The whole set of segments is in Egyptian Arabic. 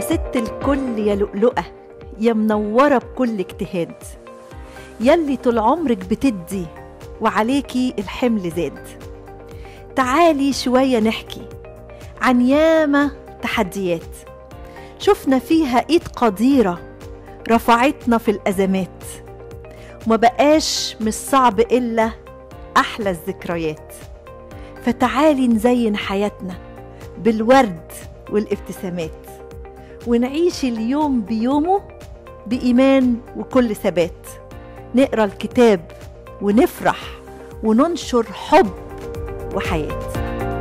ست الكل يا لؤلؤة يا منورة بكل اجتهاد يلي طول عمرك بتدي وعليكي الحمل زاد تعالي شوية نحكي عن ياما تحديات شفنا فيها ايد قديرة رفعتنا في الأزمات وما بقاش مش صعب إلا أحلى الذكريات فتعالي نزين حياتنا بالورد والابتسامات ونعيش اليوم بيومه بإيمان وكل ثبات نقرا الكتاب ونفرح وننشر حب وحياه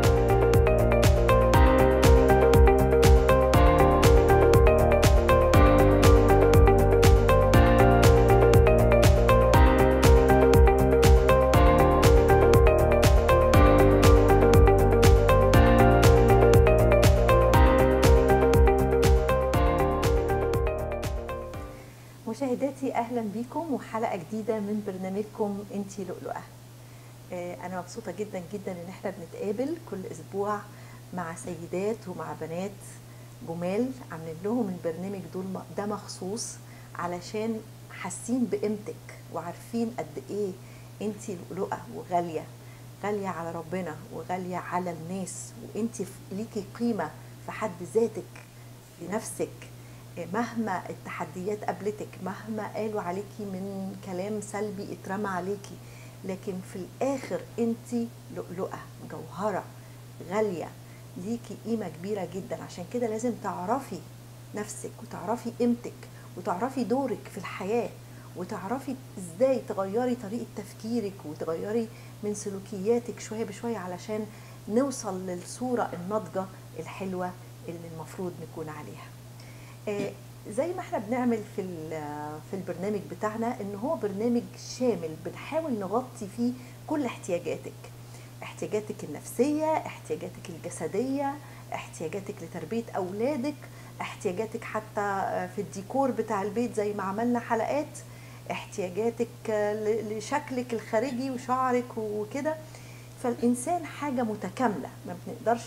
مشاهداتي اهلا بيكم وحلقه جديده من برنامجكم انتي لؤلؤه آه، انا مبسوطه جدا جدا ان احنا بنتقابل كل اسبوع مع سيدات ومع بنات جمال عاملين لهم البرنامج دول ده مخصوص علشان حاسين بقيمتك وعارفين قد ايه انتي لؤلؤه وغاليه غاليه على ربنا وغاليه على الناس وانتي ليكي قيمه في حد ذاتك لنفسك مهما التحديات قابلتك مهما قالوا عليكي من كلام سلبي اترمى عليكي لكن في الاخر انت لؤلؤه جوهره غاليه ليكي قيمه كبيره جدا عشان كده لازم تعرفي نفسك وتعرفي قيمتك وتعرفي دورك في الحياه وتعرفي ازاي تغيري طريقه تفكيرك وتغيري من سلوكياتك شويه بشويه علشان نوصل للصوره الناضجه الحلوه اللي المفروض نكون عليها آه زي ما احنا بنعمل في في البرنامج بتاعنا ان هو برنامج شامل بنحاول نغطي فيه كل احتياجاتك احتياجاتك النفسيه احتياجاتك الجسديه احتياجاتك لتربيه اولادك احتياجاتك حتى في الديكور بتاع البيت زي ما عملنا حلقات احتياجاتك لشكلك الخارجي وشعرك وكده فالإنسان حاجة متكاملة ما بنقدرش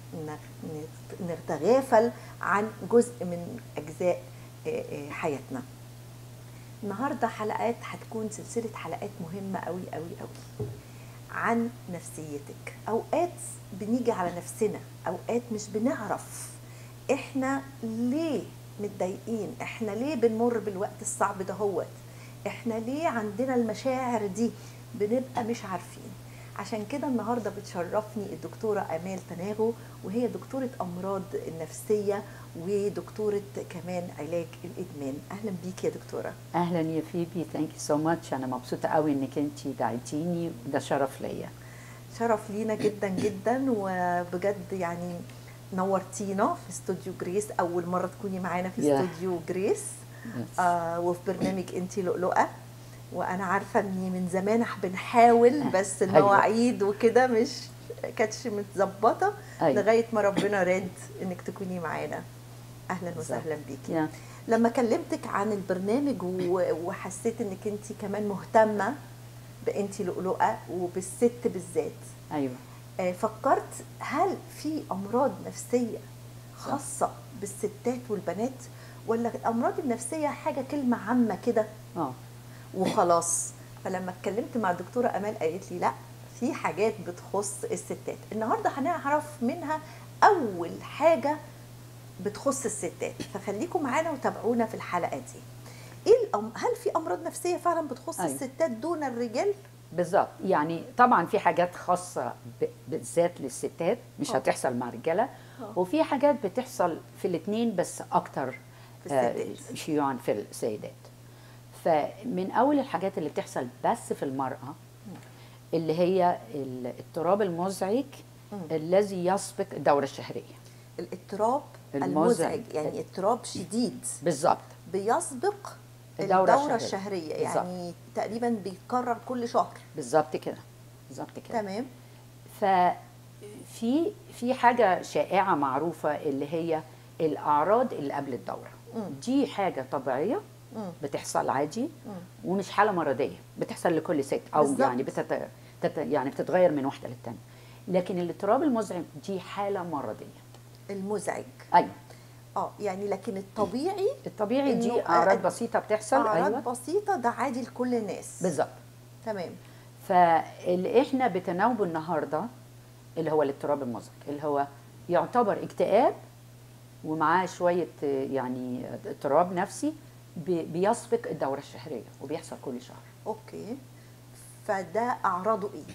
نتغافل عن جزء من أجزاء حياتنا النهاردة حلقات هتكون سلسلة حلقات مهمة قوي قوي قوي عن نفسيتك أوقات بنيجي على نفسنا أوقات مش بنعرف إحنا ليه متضايقين إحنا ليه بنمر بالوقت الصعب دهوت إحنا ليه عندنا المشاعر دي بنبقى مش عارفين عشان كده النهارده بتشرفني الدكتوره امال تناغو وهي دكتوره امراض النفسيه ودكتوره كمان علاج الادمان اهلا بيك يا دكتوره اهلا يا فيبي ثانك يو سو ماتش انا مبسوطه قوي انك انت دعيتيني وده شرف ليا شرف لينا جدا جدا وبجد يعني نورتينا في استوديو جريس اول مره تكوني معانا في Yeah. استوديو جريس Yes. آه وفي برنامج انتي لؤلؤه وانا عارفه اني من زمان بنحاول بس المواعيد وكده مش كانتش متظبطه أيوة. لغايه ما ربنا راد انك تكوني معانا اهلا وسهلا بيكي يا لما كلمتك عن البرنامج و- وحسيت انك انت كمان مهتمه بانتي لؤلؤه وبالست بالذات ايوه آه، فكرت هل في امراض نفسيه خاصه بالستات والبنات ولا الامراض النفسيه حاجه كلمه عامه كده اه وخلاص فلما اتكلمت مع الدكتوره امال قالت لي لا في حاجات بتخص الستات النهارده هنعرف منها اول حاجه بتخص الستات فخليكم معانا وتابعونا في الحلقه دي ايه الأم... هل في امراض نفسيه فعلا بتخص أيوة. الستات دون الرجال بالظبط يعني طبعا في حاجات خاصه ب- بالذات للستات مش آه. هتحصل مع الرجاله آه. وفي حاجات بتحصل في الاثنين بس اكتر في آه، الستات. شيوعا في السيدات فمن اول الحاجات اللي بتحصل بس في المراه اللي هي الاضطراب المزعج مم. الذي يسبق الدوره الشهريه الاضطراب المزعج. المزعج يعني اضطراب شديد بالظبط بيسبق الدورة الدورة, الشهرية. الشهرية بالظبط. يعني تقريبا بيتكرر كل شهر بالظبط كده بالظبط كده تمام ففي في حاجه شائعه معروفه اللي هي الاعراض اللي قبل الدوره مم. دي حاجه طبيعيه مم. بتحصل عادي مم. ومش حاله مرضيه بتحصل لكل ست او بالظبط. يعني بتت... تت... يعني بتتغير من واحده للتانيه لكن الاضطراب المزعج دي حاله مرضيه المزعج ايوه اه يعني لكن الطبيعي الطبيعي دي إنه اعراض أ- بسيطه بتحصل اعراض ايوه بسيطه ده عادي لكل الناس بالظبط تمام فاللي احنا بتناوبه النهارده اللي هو الاضطراب المزعج اللي هو يعتبر اكتئاب ومعاه شويه آه، يعني اضطراب نفسي بي- بيسبق الدوره الشهريه وبيحصل كل شهر اوكي فده اعراضه ايه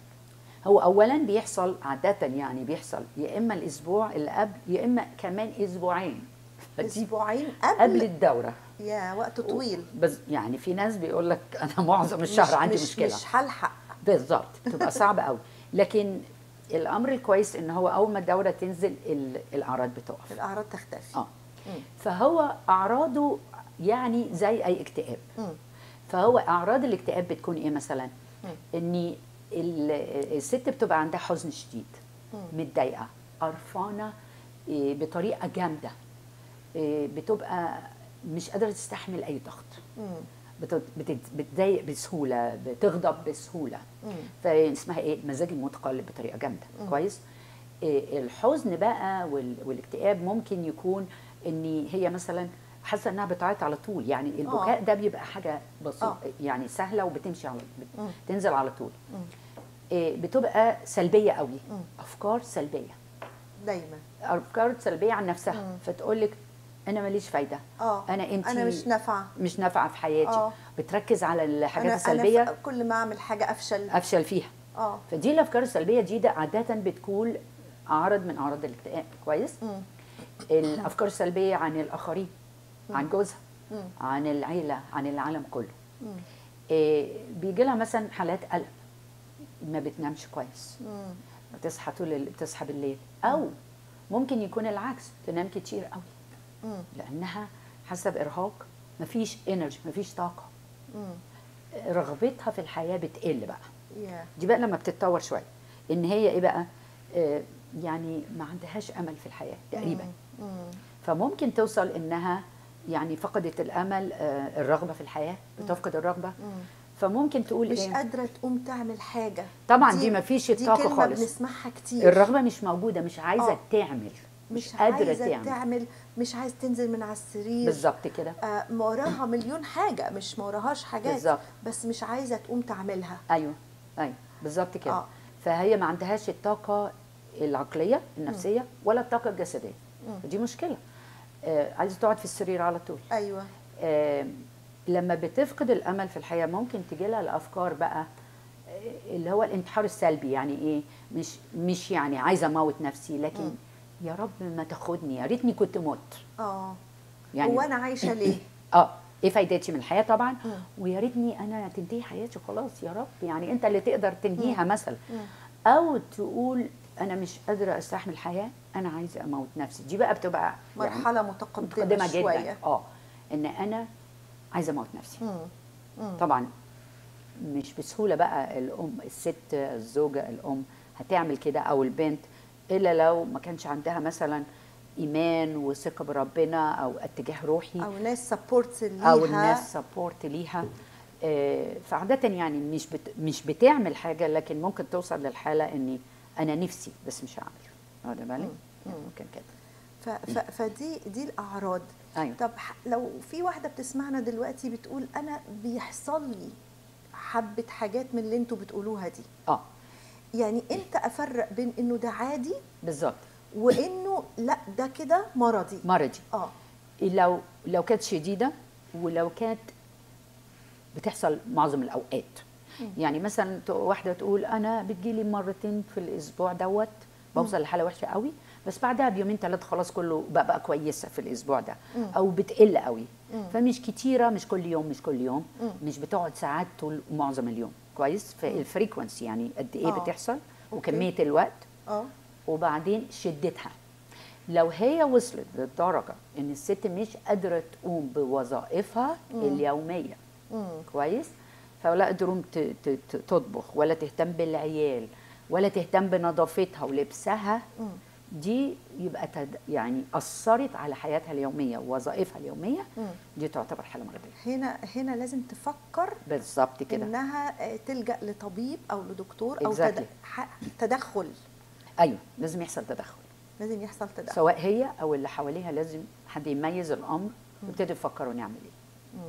هو اولا بيحصل عاده يعني بيحصل يا اما الاسبوع اللي قبل يا اما كمان اسبوعين فدي اسبوعين قبل, قبل الدوره يا وقت طويل بس يعني في ناس بيقول لك انا معظم الشهر عندي مش مشكله مش هلحق بالظبط بتبقى صعبه قوي لكن الامر الكويس ان هو اول ما الدوره تنزل ال- الاعراض بتقف الاعراض تختفي اه مم. فهو اعراضه يعني زي اي اكتئاب مم. فهو اعراض الاكتئاب بتكون ايه مثلا مم. ان ال- الست بتبقى عندها حزن شديد مم. متضايقه قرفانه إيه، بطريقه جامده إيه، بتبقى مش قادره تستحمل اي ضغط مم. بت- بت- بتضايق بسهوله بتغضب بسهوله مم. فاسمها ايه المزاج المتقلب بطريقه جامده مم. كويس إيه الحزن بقى وال- والاكتئاب ممكن يكون ان هي مثلا حاسه انها بتعيط على طول يعني البكاء ده بيبقى حاجه بسيطه آه. يعني سهله وبتمشي على مم. بتنزل على طول مم. إيه بتبقى سلبيه قوي مم. افكار سلبيه دايما افكار سلبيه عن نفسها مم. فتقول لك انا ماليش فايده اه انا انت انا مش نافعه مش نافعه في حياتي آه. بتركز على الحاجات أنا- السلبيه انا ف- كل ما اعمل حاجه افشل افشل فيها اه فدي الافكار السلبيه دي ده عاده بتكون عرض من اعراض الاكتئاب كويس مم. الافكار السلبيه عن الاخرين عن جوزها مم. عن العيله عن العالم كله مم. إيه بيجي لها مثلا حالات قلق ما بتنامش كويس مم. بتصحى طول الليل بتصحى بالليل او ممكن يكون العكس تنام كتير قوي مم. لانها حاسه بارهاق مفيش انرجي مفيش طاقه مم. رغبتها في الحياه بتقل بقى يا دي بقى لما بتتطور شويه ان هي ايه بقى آه يعني ما عندهاش امل في الحياه تقريبا مم. مم. فممكن توصل انها يعني فقدت الامل آه الرغبه في الحياه بتفقد الرغبه مم. فممكن تقول مش ايه قادره تقوم تعمل حاجه طبعا دي مفيش دي الطاقة كلمة خالص. بنسمعها كتير الرغبه مش موجوده مش عايزه آه. تعمل مش, مش قادره عايزه تعمل تعمل مش عايز تنزل من على السرير بالظبط كده آه ما وراها مليون حاجه مش ما وراهاش حاجات بالظبط. بس مش عايزه تقوم تعملها ايوه ايوه بالظبط كده آه. فهي ما عندهاش الطاقه العقليه النفسيه ولا الطاقه الجسديه مم. دي مشكله آه عايزه تقعد في السرير على طول ايوه آه لما بتفقد الامل في الحياه ممكن تجي لها الافكار بقى آه، اللي هو الانتحار السلبي يعني ايه مش مش يعني عايزه اموت نفسي لكن مم. يا رب ما تاخدني يا ريتني كنت مت اه يعني هو انا عايشه ليه اه ايه فايدتي من الحياه طبعا مم. ويا ريتني انا تنتهي حياتي خلاص يا رب يعني انت اللي تقدر تنهيها مثلا مم. او تقول انا مش قادره استحمل الحياه انا عايزه اموت نفسي دي بقى بتبقى يعني مرحله متقدمه, متقدمه شويه جدا اه ان انا عايزه اموت نفسي مم. مم. طبعا مش بسهوله بقى الام الست الزوجه الام هتعمل كده او البنت الا لو ما كانش عندها مثلا ايمان وثقه بربنا او اتجاه روحي او ناس سبورت ليها او الناس سبورت ليها آه، فعادة يعني مش بت مش بتعمل حاجة لكن ممكن توصل للحالة اني انا نفسي بس مش هعمل واخد بالك؟ مم. ممكن كده ف... ف... فدي دي الاعراض ايوه طب ح- لو في واحده بتسمعنا دلوقتي بتقول انا بيحصل لي حبه حاجات من اللي انتوا بتقولوها دي اه يعني امتى افرق بين انه ده عادي بالظبط وانه لا ده كده مرضي مرضي اه لو لو كانت شديدة ولو كانت بتحصل معظم الاوقات يعني مثلا ت- واحدة تقول انا بتجيلي مرتين في الاسبوع دوت بوصل لحالة وحشة قوي بس بعدها بيومين ثلاثة خلاص كله بقى, بقى كويسة في الاسبوع ده مم. او بتقل قوي مم. فمش كتيرة مش كل يوم مش كل يوم مم. مش بتقعد ساعات طول معظم اليوم كويس فالفريكونسي يعني قد ايه آه. بتحصل أوكي. وكمية الوقت اه وبعدين شدتها لو هي وصلت للدرجة ان الست مش قادرة تقوم بوظائفها مم. اليومية مم. كويس فلا قدروا ت- ت- ت- تطبخ ولا تهتم بالعيال ولا تهتم بنظافتها ولبسها مم. دي يبقى تد يعني اثرت على حياتها اليوميه ووظائفها اليوميه مم. دي تعتبر حاله مرضيه هنا هنا لازم تفكر بالظبط كده انها آه، تلجا لطبيب او لدكتور او Exactly. تد... ح- تدخل ايوه لازم يحصل تدخل لازم يحصل تدخل سواء هي او اللي حواليها لازم حد يميز الامر ويبتدوا يفكروا نعمل ايه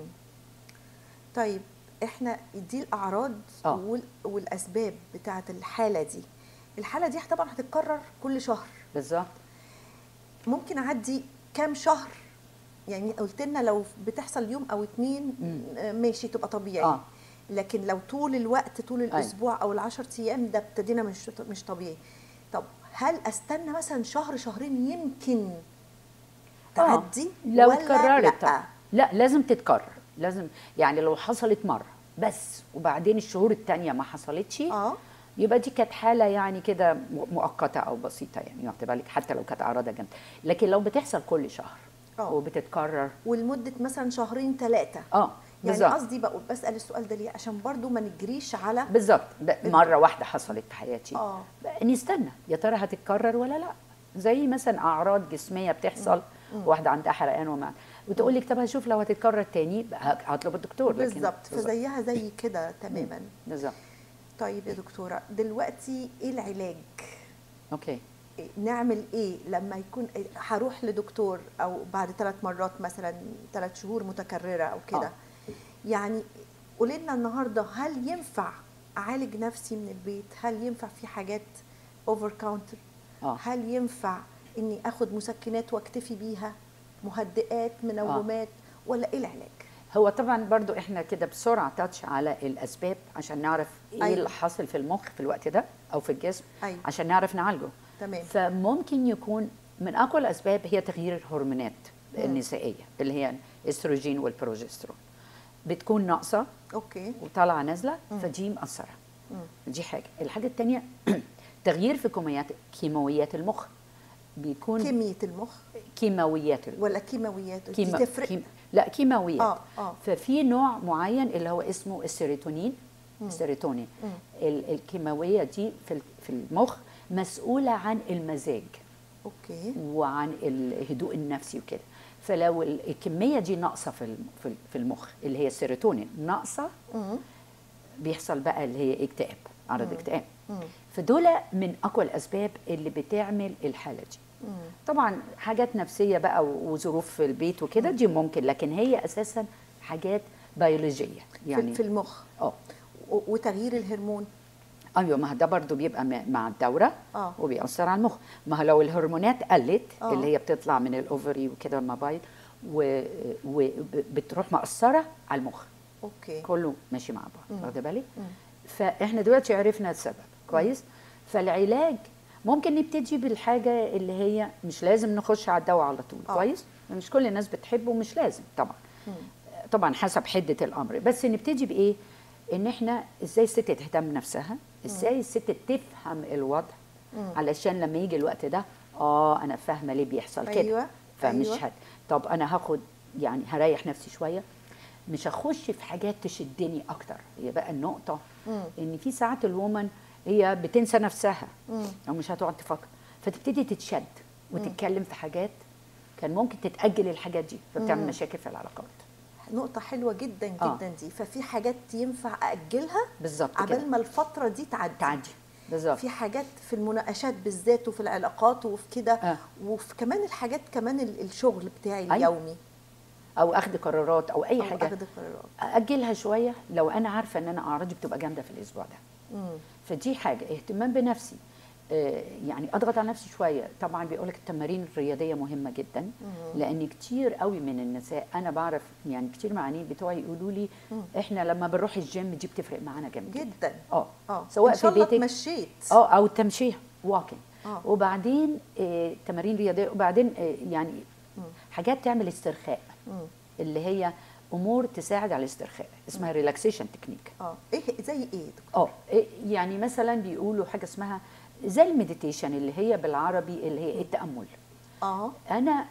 طيب احنا دي الاعراض آه. وال- والاسباب بتاعه الحاله دي الحاله دي طبعا هتتكرر كل شهر بالظبط ممكن اعدي كام شهر يعني قلت لنا لو بتحصل يوم او اتنين مم. آه، ماشي تبقى طبيعي آه. لكن لو طول الوقت طول الاسبوع او العشر ايام ده ابتدينا مش مش طبيعي طب هل استنى مثلا شهر شهرين يمكن تعدي لو ولا اتكررت لأ؟ طبعا. لا لازم تتكرر لازم يعني لو حصلت مره بس وبعدين الشهور التانية ما حصلتش اه يبقى دي كانت حاله يعني كده م- مؤقته او بسيطه يعني واخد بالك حتى لو كانت اعراضها جامده لكن لو بتحصل كل شهر آه. وبتتكرر ولمده مثلا شهرين ثلاثه اه يعني بالظبط قصدي بقى بسال السؤال ده ليه عشان برضو ما نجريش على بالظبط ب- مره واحده حصلت في حياتي اه بقى نستنى يا ترى هتتكرر ولا لا زي مثلا اعراض جسميه بتحصل واحده عندها حرقان وما وتقول لك طب هشوف لو هتتكرر تاني بقى هطلب الدكتور لكن- بالظبط فزيها زي كده تماما بالظبط طيب يا دكتوره دلوقتي ايه العلاج اوكي إيه- نعمل ايه لما يكون إيه، هروح لدكتور او بعد ثلاث مرات مثلا ثلاث شهور متكرره او كده آه. يعني قولي لنا النهارده هل ينفع اعالج نفسي من البيت هل ينفع في حاجات اوفر كاونتر اه هل ينفع اني اخد مسكنات واكتفي بيها مهدئات منومات ولا ايه العلاج هو طبعا برضو احنا كده بسرعه تاتش على الاسباب عشان نعرف ايه أيوة. اللي حاصل في المخ في الوقت ده او في الجسم أيوة. عشان نعرف نعالجه تمام فممكن يكون من اقوى الاسباب هي تغيير الهرمونات مم. النسائيه اللي هي الاستروجين والبروجسترون بتكون ناقصه اوكي وطالعه نازله مم. فدي مأثره مم. دي حاجه الحاجه الثانيه تغيير في كيماويات كيماويات المخ بيكون كميه المخ كيماويات المخ. ولا كيماويات كيما دي تفرق كيم لا كيماويات اه اه ففي نوع معين اللي هو اسمه السيروتونين مم. السيروتونين مم. ال- الكيماويه دي في ال- في المخ مسؤوله عن المزاج اوكي وعن الهدوء النفسي وكده فلو ال- الكميه دي ناقصه في الم- في ال- في المخ اللي هي السيروتونين ناقصه مم. بيحصل بقى اللي هي اكتئاب عرض مم. اكتئاب مم. فدول من اقوى الاسباب اللي بتعمل الحاله دي مم. طبعا حاجات نفسيه بقى وظروف في البيت وكده دي ممكن لكن هي اساسا حاجات بيولوجيه يعني يعني في المخ اه و- وتغيير الهرمون ايوه ما ده برضو بيبقى م- مع الدوره اه وبيأثر على المخ ما هو لو الهرمونات قلت آه. اللي هي بتطلع من الاوفري وكده المبايض وبتروح مأثره على المخ اوكي كله ماشي مع مم. بعض واخده بالك مم. فاحنا دلوقتي عرفنا السبب كويس فالعلاج ممكن نبتدي بالحاجه اللي هي مش لازم نخش على الدواء على طول آه. كويس مش كل الناس بتحبه مش لازم طبعا مم. طبعا حسب حده الامر بس نبتدي بايه ان احنا ازاي الست تهتم بنفسها ازاي الست تفهم الوضع مم. علشان لما يجي الوقت ده اه انا فاهمه ليه بيحصل كده ايوه فمش أيوة. هت... طب انا هاخد يعني هريح نفسي شويه مش هخش في حاجات تشدني اكتر هي بقى النقطه مم. ان في ساعات الومن هي بتنسى نفسها مم. او مش هتقعد تفكر فتبتدي تتشد وتتكلم في حاجات كان ممكن تتاجل الحاجات دي فبتعمل مم. مشاكل في العلاقات نقطة حلوة جدا آه. جدا دي ففي حاجات ينفع أجلها بالظبط كده عبال ما الفترة دي تعدي تعدي بالظبط في حاجات في المناقشات بالذات وفي العلاقات وفي كده آه. وفي كمان الحاجات كمان ال- الشغل بتاعي أيوة. اليومي او اخذ قرارات او اي أو حاجه أخذ قرارات اجلها شويه لو انا عارفه ان انا اعراضي بتبقى جامده في الاسبوع ده مم. فدي حاجه اهتمام بنفسي آه، يعني اضغط على نفسي شويه طبعا بيقول لك التمارين الرياضيه مهمه جدا مم. لان كتير قوي من النساء انا بعرف يعني كتير معانين بتوعي يقولوا لي مم. احنا لما بنروح الجيم دي بتفرق معانا جامد جدا جدا اه اه سواء إن شاء في الله بيتك اتمشيت اه او التمشيه واكينج آه. وبعدين آه، تمارين رياضيه وبعدين آه، يعني مم. حاجات تعمل استرخاء مم. اللي هي امور تساعد على الاسترخاء اسمها ريلاكسيشن تكنيك اه ايه زي ايه يا دكتور؟ اه إيه يعني مثلا بيقولوا حاجه اسمها زي المديتيشن اللي هي بالعربي اللي هي التامل اه انا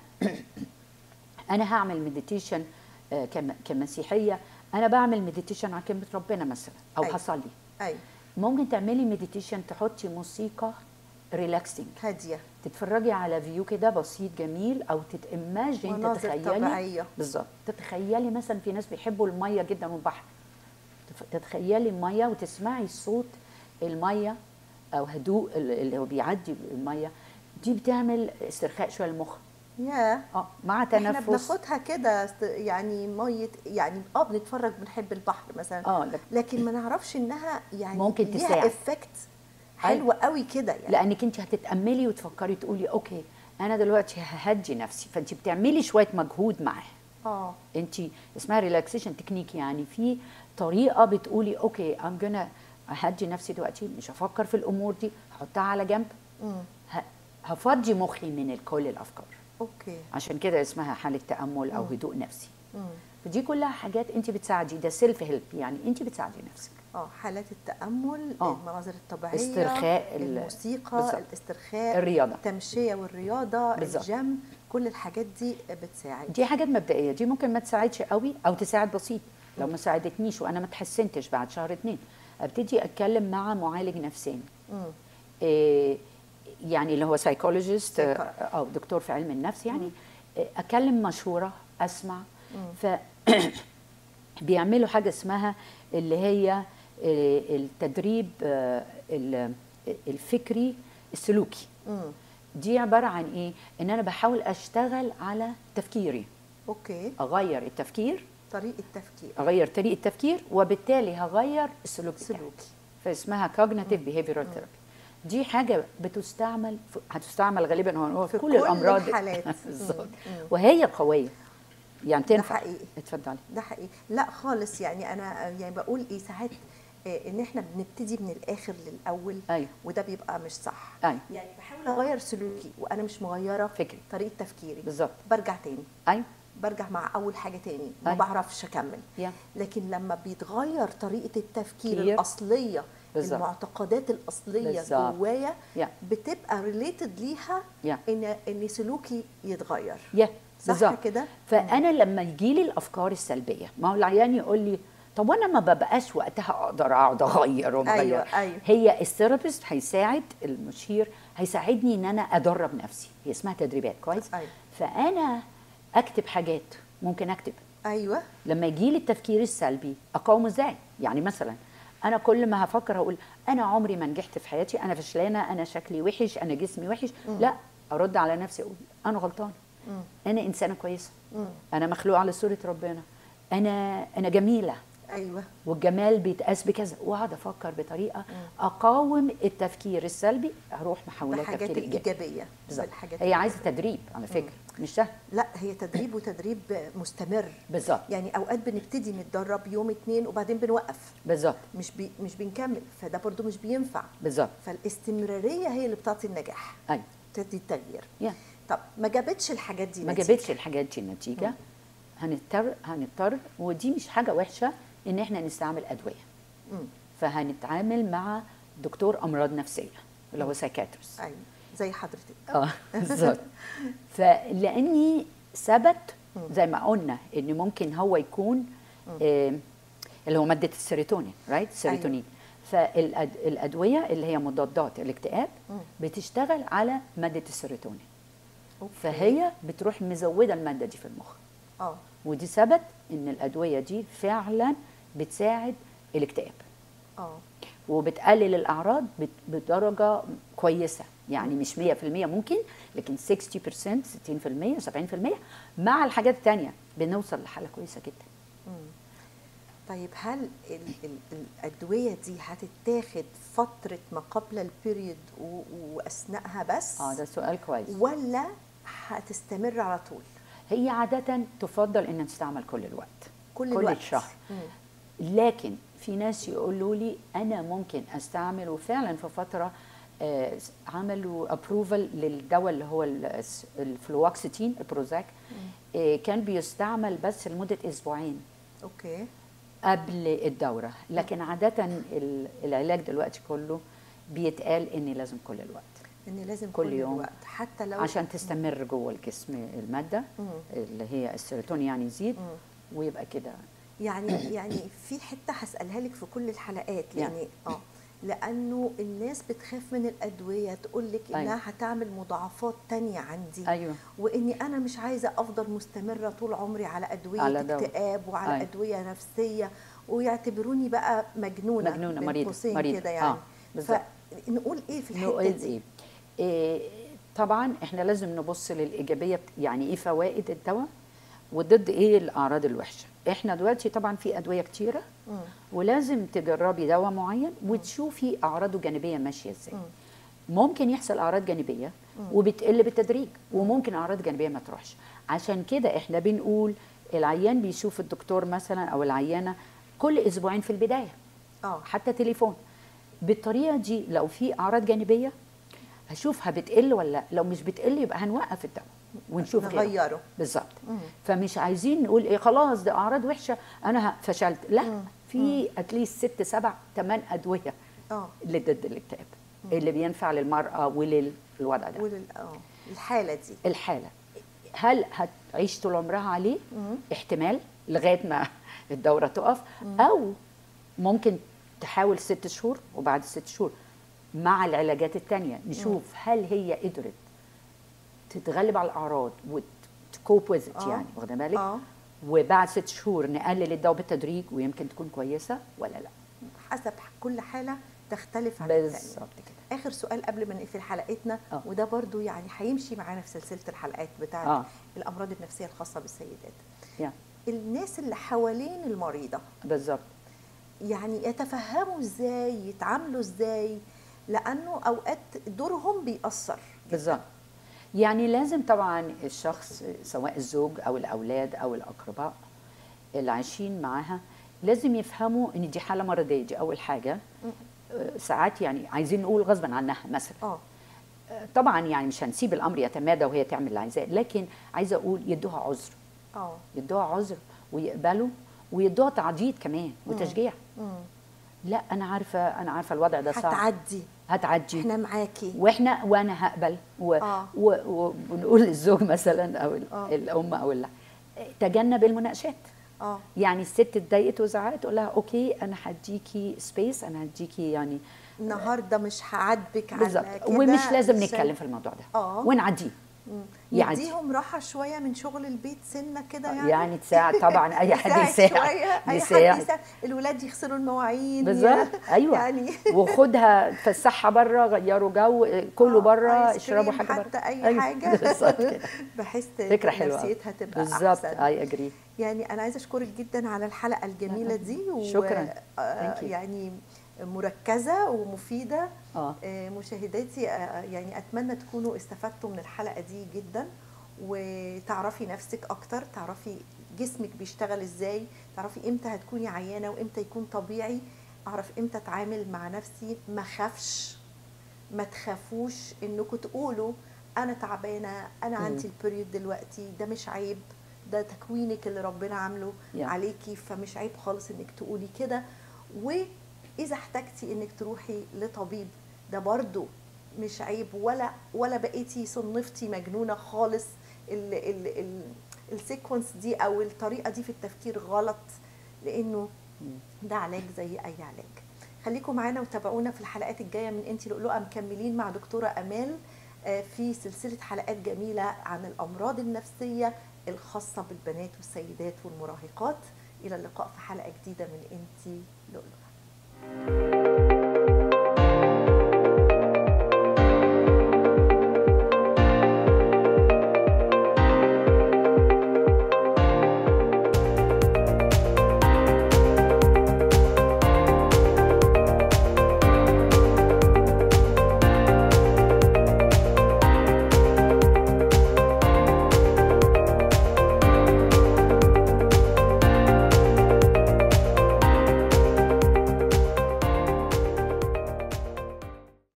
انا هعمل مديتيشن آه، كم- كمسيحيه انا بعمل مديتيشن على كلمه ربنا مثلا او أيوة. هصلي ايوه ممكن تعملي مديتيشن تحطي موسيقى ريلاكسنج هاديه تتفرجي على فيو كده بسيط جميل او تتإماجين مناظر تتخيلي طبيعيه بالظبط تتخيلي مثلا في ناس بيحبوا الميه جدا والبحر تف- تتخيلي الميه وتسمعي صوت الميه او هدوء ال- اللي هو بيعدي الميه دي بتعمل استرخاء شويه للمخ يا اه مع احنا تنفس بناخدها كده است- يعني ميه يعني اه بنتفرج بنحب البحر مثلا اه لك- لكن ما نعرفش انها يعني ممكن ليها تساعد. افكت حلو قوي كده يعني لانك انت هتتاملي وتفكري تقولي اوكي انا دلوقتي ههدي نفسي فانت بتعملي شويه مجهود معاه اه انت اسمها ريلاكسيشن تكنيك يعني في طريقه بتقولي اوكي ام جونا اهدي نفسي دلوقتي مش هفكر في الامور دي هحطها على جنب امم ه- هفضي مخي من كل الافكار اوكي عشان كده اسمها حاله تامل او هدوء نفسي امم فدي كلها حاجات انت بتساعدي ده سيلف هيلب يعني انت بتساعدي نفسك اه حالات التأمل آه. المناظر الطبيعية استرخاء ال- الموسيقى بالظبط. الاسترخاء الرياضة. التمشية والرياضة بالظبط. الجيم كل الحاجات دي بتساعد دي حاجات مبدئيه دي ممكن ما تساعدش قوي او تساعد بسيط لو ما ساعدتنيش وانا ما اتحسنتش بعد شهر اتنين ابتدي اتكلم مع معالج نفساني مم. إيه، يعني اللي هو سايكولوجيست Psycho- او دكتور في علم النفس يعني إيه، اكلم مشوره اسمع ف بيعملوا حاجه اسمها اللي هي إيه، التدريب آه، ال- الفكري السلوكي مم. دي عباره عن ايه ان انا بحاول اشتغل على تفكيري اوكي اغير التفكير طريقة تفكير اغير طريقه التفكير وبالتالي هغير السلوك بتاعي سلوكي. فاسمها cognitive behavioral therapy دي حاجه بتستعمل في هتستعمل غالبا هو في في كل كل الامراض الحالات. بالظبط مم. مم. وهي قويه يعني تنفع حقيقي. اتفضلي ده حقيقي لا خالص يعني انا يعني بقول ايه ساعات آه، ان احنا بنبتدي من الاخر للاول أيوة. وده بيبقى مش صح أيوة. يعني بحاول اغير سلوكي وانا مش مغيره فكري. طريقه تفكيري بالظبط. برجع تاني ايوه برجع مع اول حاجه تاني ما أيوة. بعرفش اكمل يا. لكن لما بيتغير طريقه التفكير تفكير. الاصليه بالظبط. المعتقدات الاصليه بالظبط. جوايا يا. بتبقى ريليتد ليها يا. ان ان سلوكي يتغير يا صح بالظبط كده؟ فانا لما يجي لي الافكار السلبيه ما هو العيان يقول لي طب وانا ما ببقاش وقتها اقدر اقعد اغير وأغير أيوة، أيوة. هي الثيرابيست هيساعد المشير هيساعدني ان انا ادرب نفسي هي اسمها تدريبات كويس أيوة. فانا اكتب حاجات ممكن اكتب ايوه لما يجي لي التفكير السلبي اقاومه ازاي يعني مثلا انا كل ما هفكر هقول انا عمري ما نجحت في حياتي انا فشلانه انا شكلي وحش انا جسمي وحش لا ارد على نفسي اقول انا غلطانه انا انسانه كويسه انا مخلوقه على صوره ربنا انا انا جميله ايوه والجمال بيتقاس بكذا واقعد افكر بطريقه اقاوم التفكير السلبي اروح محولات بحاجات تفكير ايجابي الايجابيه بالظبط بالحاجات هي عايزه تدريب على فكره مش سهل لا هي تدريب وتدريب مستمر بالظبط يعني اوقات بنبتدي نتدرب يوم اتنين وبعدين بنوقف بالظبط مش بي مش بنكمل فده برضو مش بينفع بالظبط فالاستمراريه هي اللي بتعطي النجاح ايوه بتدي التغيير يا طب ما جابتش الحاجات دي ما نتيجة. جابتش الحاجات دي النتيجه هنضطر هنضطر ودي مش حاجه وحشه ان احنا نستعمل ادويه مم. فهنتعامل مع دكتور امراض نفسيه اللي هو سايكاتريست ايوه زي حضرتك اه بالظبط فلاني ثبت زي ما قلنا ان ممكن هو يكون آه اللي هو ماده السيروتونين رايت السيروتونين فالادويه اللي هي مضادات الاكتئاب بتشتغل على ماده السيروتونين أوكي. فهي بتروح مزوده الماده دي في المخ اه ودي ثبت ان الادويه دي فعلا بتساعد الاكتئاب اه وبتقلل الاعراض بت- بدرجه كويسه يعني مش 100% ممكن لكن 60% 60% 70% مع الحاجات التانية بنوصل لحاله كويسه جدا طيب هل ال ال الادويه دي هتتاخد فتره ما قبل البيريود و- واثناءها بس اه ده سؤال كويس ولا هتستمر على طول هي عاده تفضل ان تستعمل كل الوقت كل كل الوقت. الشهر مم. لكن في ناس يقولوا لي انا ممكن استعمل وفعلا في فتره آه، عملوا ابروفال للدواء اللي هو ال- الفلوكسيتين البروزاك آه، كان بيستعمل بس لمده اسبوعين اوكي قبل الدوره لكن عاده ال- العلاج دلوقتي كله بيتقال ان لازم كل الوقت ان لازم كل كل, يوم. الوقت حتى لو عشان تستمر جوه الجسم الماده مم. اللي هي السيروتونين يعني يزيد مم. ويبقى كده يعني يعني في حته هسالها لك في كل الحلقات يعني. يعني اه لانه الناس بتخاف من الادويه تقول لك انها أيوة. هتعمل مضاعفات تانية عندي ايوه واني انا مش عايزه افضل مستمره طول عمري على ادويه على على دواء. اكتئاب وعلى أيوة. ادويه نفسيه ويعتبروني بقى مجنونه مجنونة، بين مريضة، قوسين مريضة. كده آه، يعني بالظبط. فنقول ايه في الحته نقول دي ايه إيه طبعا احنا لازم نبص للايجابيه بت- يعني ايه فوائد الدواء وضد ايه الاعراض الوحشه احنا دلوقتي طبعا في ادويه كتيره مم. ولازم تجربي دواء معين وتشوفي اعراضه الجانبيه ماشيه ازاي مم. ممكن يحصل اعراض جانبيه وبتقل بالتدريج وممكن اعراض جانبيه ما تروحش عشان كده احنا بنقول العيان بيشوف الدكتور مثلا او العيانه كل اسبوعين في البدايه اه حتى تليفون بالطريقه دي لو في اعراض جانبيه هشوفها بتقل ولا لا لو مش بتقل يبقى هنوقف الدواء ونشوف غيره. نغيره بالظبط مم. فمش عايزين نقول ايه خلاص ده اعراض وحشه انا ه- فشلت لا مم. في اتليست ست سبع ثمان ادويه اه اللي ضد الاكتئاب اللي بينفع للمراه وللوضع ده ولل اه الحاله دي الحاله هل هتعيش طول عمرها عليه مم. احتمال لغايه ما الدوره تقف او ممكن تحاول ست شهور وبعد ست شهور مع العلاجات التانية نشوف هل هي قدرت تتغلب على الاعراض وتكوب ويز آه. يعني واخده بالك اه وبعد ست شهور نقلل الدواء بالتدريج ويمكن تكون كويسه ولا لا حسب كل حاله تختلف عن الثانيه بالظبط كده اخر سؤال قبل ما نقفل حلقتنا آه. وده برضو يعني هيمشي معانا في سلسله الحلقات بتاعه آه. الامراض النفسيه الخاصه بالسيدات يعني الناس اللي حوالين المريضه بالظبط يعني يتفهموا ازاي يتعاملوا ازاي لانه اوقات دورهم بيأثر بالظبط يعني لازم طبعا الشخص سواء الزوج او الاولاد او الاقرباء اللي عايشين معاها لازم يفهموا ان دي حاله مرضيه دي اول حاجه آه، ساعات يعني عايزين نقول غصبا عنها مثلا اه آه، طبعا يعني مش هنسيب الامر يتمادى وهي تعمل اللي عايزاه لكن عايزه اقول يدوها عذر اه يدوها عذر ويقبلوا ويدوها تعضيد كمان وتشجيع مم. لا انا عارفه انا عارفه الوضع ده صعب هتعدي هتعدي احنا معاكي واحنا وانا هقبل و... آه. و... و... ونقول للزوج مثلا او ال- آه. الام او ال... تجنب المناقشات اه يعني الست اتضايقت وزعقت تقول لها اوكي انا هديكي سبيس انا هديكي يعني النهارده مش هعاتبك على بالظبط كده ومش لازم عشان- نتكلم في الموضوع ده آه. ونعديه مم. يعدي. نديهم راحه شويه من شغل البيت سنه كده يعني يعني تساعد طبعا اي حد نساعد يساعد شويه اي حد يساعد يساعد الولاد يغسلوا المواعين بالظبط ايوه يعني وخدها فسحها بره غيروا جو كلوا آه، بره آيس اشربوا كريم، حاجه حتى بره اي حاجه بالظبط كده بحيث فكره حلوه نفسيتها تبقى بالظبط احسن اي اجري يعني انا عايزه اشكرك جدا على الحلقه الجميله دي و شكراً. آه، Thank you. يعني مركزه ومفيده اه آه، مشاهداتي آه، يعني اتمنى تكونوا استفدتوا من الحلقه دي جدا وتعرفي نفسك اكتر تعرفي جسمك بيشتغل ازاي تعرفي امتى هتكوني عيانه وامتى يكون طبيعي اعرف امتى اتعامل مع نفسي ما خافش ما تخافوش انكم تقولوا انا تعبانه انا عندي البريود دلوقتي ده مش عيب ده تكوينك اللي ربنا عامله Yeah. عليكي فمش عيب خالص انك تقولي كده واذا احتجتي انك تروحي لطبيب ده برضو مش عيب ولا ولا بقيتي صنفتي مجنونه خالص ال ال ال السيكونس دي او الطريقه دي في التفكير غلط لانه ده علاج زي اي علاج خليكم معانا وتابعونا في الحلقات الجايه من انتي لؤلؤه مكملين مع دكتوره امال آه، في سلسله حلقات جميله عن الامراض النفسيه الخاصه بالبنات والسيدات والمراهقات الى اللقاء في حلقه جديده من انتي لؤلؤه